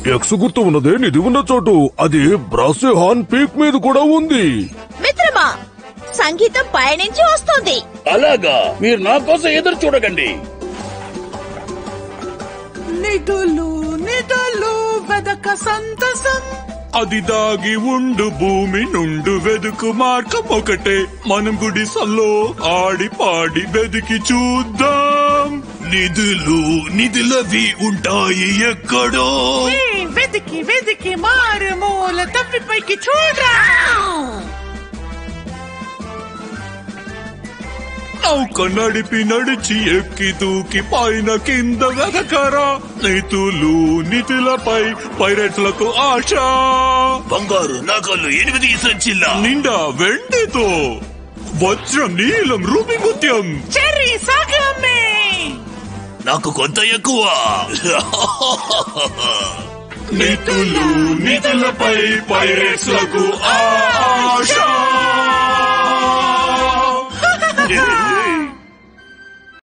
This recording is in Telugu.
ఎక్స్ గుర్తు ఉన్నదే నిధి ఉన్న చోటు అది బ్రాసిహాన్ పీక్ మీద కూడా ఉంది మిత్రమా సంగీతం పయనించి వస్తుంది అలాగా మీరు నా కోసం ఎదురు చూడకండి నిధులు నిధులు వెదక సంతసం అది దాగి ఉండు భూమి నుండు వెదుకు మార్గం ఒకటే మనం గుడిసల్లో ఆడి పాడి వెదికి చూద్దాం నిధులు నిధులవి ఉంటాయి ఎక్కడో ఈ వెదికి వెదికి మారు మూల తప్పి పైకి చూడరా నౌక నడిపి నడిచి ఎక్కి దూకి పైన కింద వెదకరా నిధులు నిధులపై పైరట్లకు ఆశ బంగారు నగలు ఎనిమిది సంచిల్లా నిండా వెండితో వజ్రం నీలం రూపి ముత్యం చెర్రీ సాగి అమ్మే నాకు కొంత ఎక్కువ నిధులు నిధులపై పైరేట్స్లకు ఆశ